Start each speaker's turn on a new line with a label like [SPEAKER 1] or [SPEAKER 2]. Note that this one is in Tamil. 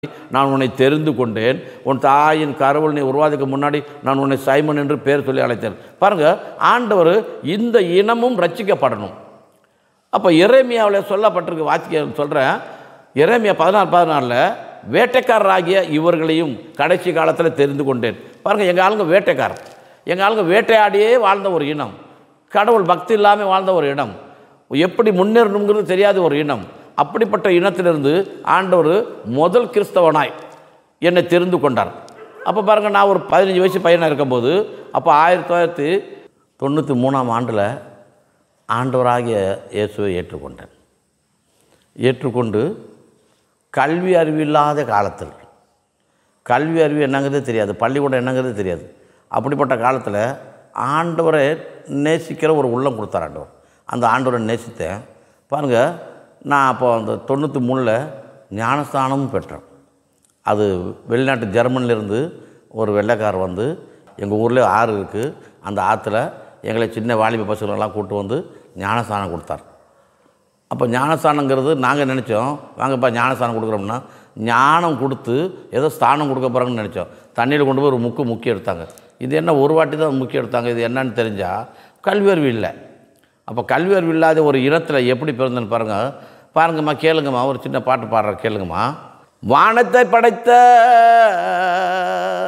[SPEAKER 1] நான் உன்னை தெரிந்து கொண்டேன் உன் தாயின் கருவல் நீ உருவாதுக்கு முன்னாடி நான் உன்னை சைமன் என்று பேர் சொல்லி அழைத்தேன் பாருங்க ஆண்டவர் இந்த இனமும் ரட்சிக்கப்படணும் அப்போ எரேமியாவில் சொல்லப்பட்டிருக்கு வாக்கியம் சொல்கிறேன் எரேமியா பதினாறு பதினாலில் வேட்டைக்காரராகிய இவர்களையும் கடைசி காலத்தில் தெரிந்து கொண்டேன் பாருங்கள் எங்கள் ஆளுங்க வேட்டைக்காரர் எங்கள் ஆளுங்க வேட்டையாடியே வாழ்ந்த ஒரு இனம் கடவுள் பக்தி இல்லாமல் வாழ்ந்த ஒரு இனம் எப்படி முன்னேறணுங்கிறது தெரியாத ஒரு இனம் அப்படிப்பட்ட இனத்திலிருந்து ஆண்டவர் முதல் கிறிஸ்தவனாய் என்னை தெரிந்து கொண்டார் அப்போ பாருங்கள் நான் ஒரு பதினஞ்சு வயசு பையனாக இருக்கும்போது அப்போ ஆயிரத்தி தொள்ளாயிரத்தி தொண்ணூற்றி மூணாம் ஆண்டில் ஆண்டவராகிய இயேசுவை ஏற்றுக்கொண்டேன் ஏற்றுக்கொண்டு கல்வி அறிவு இல்லாத காலத்தில் கல்வி அறிவு என்னங்கிறதே தெரியாது பள்ளிக்கூடம் என்னங்கிறதே தெரியாது அப்படிப்பட்ட காலத்தில் ஆண்டவரை நேசிக்கிற ஒரு உள்ளம் கொடுத்தார் ஆண்டவர் அந்த ஆண்டவரை நேசித்தேன் பாருங்கள் நான் அப்போ அந்த தொண்ணூற்றி மூணில் ஞானஸ்தானமும் பெற்றேன் அது வெளிநாட்டு ஜெர்மனிலேருந்து ஒரு வெள்ளைக்காரர் வந்து எங்கள் ஊரில் ஆறு இருக்குது அந்த ஆற்றுல எங்களை சின்ன வாலிப பசங்களெல்லாம் கூட்டு வந்து ஞானஸ்தானம் கொடுத்தார் அப்போ ஞானஸ்தானங்கிறது நாங்கள் நினச்சோம் வாங்கப்பா ஞானஸ்தானம் கொடுக்குறோம்னா ஞானம் கொடுத்து ஏதோ ஸ்தானம் கொடுக்க போகிறாங்கன்னு நினச்சோம் தண்ணியில் கொண்டு போய் ஒரு முக்கு முக்கி எடுத்தாங்க இது என்ன ஒரு வாட்டி தான் முக்கி எடுத்தாங்க இது என்னன்னு தெரிஞ்சால் கல்வி அறிவு இல்லை அப்போ கல்வி அறிவு இல்லாத ஒரு இனத்தில் எப்படி பிறந்தேன்னு பாருங்கள் பாருங்கம்மா கேளுங்கம்மா ஒரு சின்ன பாட்டு பாடுற கேளுங்கம்மா வானத்தை படைத்த